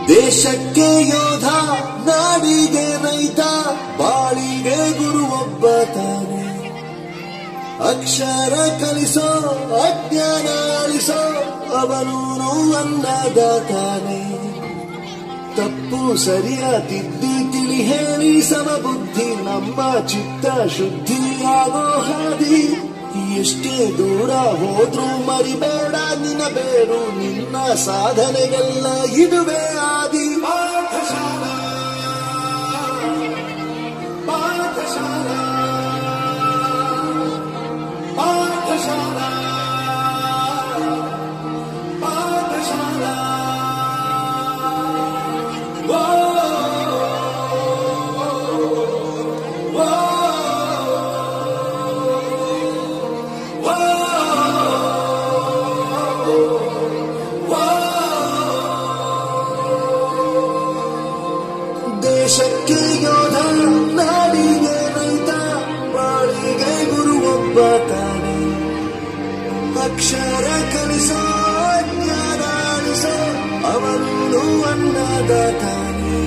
ದೇಶಕ್ಕೆ ಯೋಧ ನಾಡಿಗೆ ರೈತ ಬಾಳಿಗೆ ಗುರು ಒಬ್ಬ ತಾನೆ ಅಕ್ಷರ ಕಲಿಸೋ ಅಜ್ಞಾನ ಅಳಿಸೋ ಅವನೂನು ಅನ್ನದಾತಾನೆ ತಪ್ಪು ಸರಿಯ ತಿದ್ದಿ ತಿಳಿ ಹೇಳಿ ಸಮಬುದ್ಧಿ ನಮ್ಮ ಚಿತ್ತ ಶುದ್ಧಿಯಾಗೋ ಹಾದಿ ಎಷ್ಟೇ ದೂರ ಹೋದ್ರೂ ಮರಿಬೇಡ ನಿನ್ನ ಬೇರು ನಿನ್ನ ಸಾಧನೆಗೆಲ್ಲ ಇದುವೇ ಆದಿ ಪಾಠಶಾಲಾ ಪಾಠಶಾಲಾ ಪಾಠಶಾಲಾ ಪಾಠಶಾಲಾ ದೇಶಕ್ಕೆ ಯೋಧ ನಾಡಿಗೆ ರೈತ ಬಾಳಿಗೆ ಗುರು ಒಬ್ಬ ತಾನೆ ಅಕ್ಷರ ಕಲಿಸೋ ಜ್ಞಾನ ಅಳಿಸೋ ಅವನು ಅನ್ನದ ತಾನೆ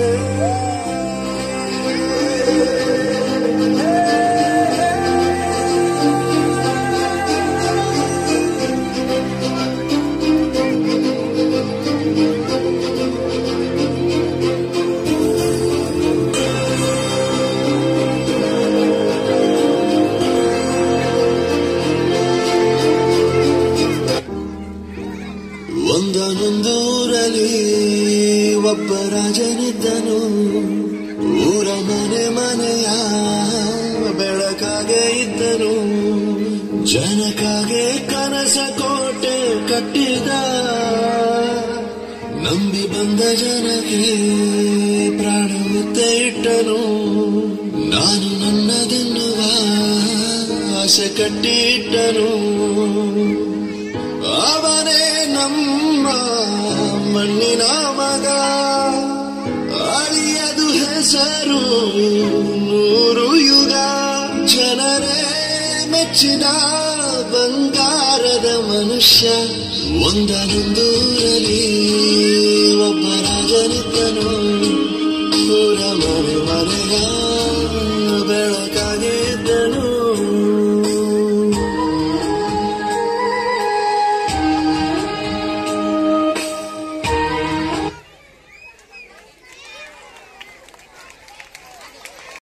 ಒಂದನೊಂದೂರಲ್ಲಿ ಒಬ್ಬ ರಾಜನಿದ್ದನು ಊರ ಮನೆ ಮನೆಯ ಬೆಳಕಾಗೆ ಇದ್ದನು ಜನಕಾಗೆ ಕನಸ ಕೋಟೆ ಕಟ್ಟಿದ ನಂಬಿ ಬಂದ ಜನಕ್ಕೆ ಪ್ರಾಣ ಮುತ್ತೆ ಇಟ್ಟನು ನಾನು ನನ್ನದೆನ್ನುವ ಆಸೆ ಕಟ್ಟಿಟ್ಟನು ಅವನೇ ನಮ್ಮ ಮಣ್ಣಿನ ಮಗ ಅಳಿಯದು ಹೆಸರು ನೂರು ಯುಗ ಜನರೇ ಮೆಚ್ಚಿದ ಬಂಗಾರದ ಮನುಷ್ಯ ಒಂದನೊಂದೂರಲ್ಲಿ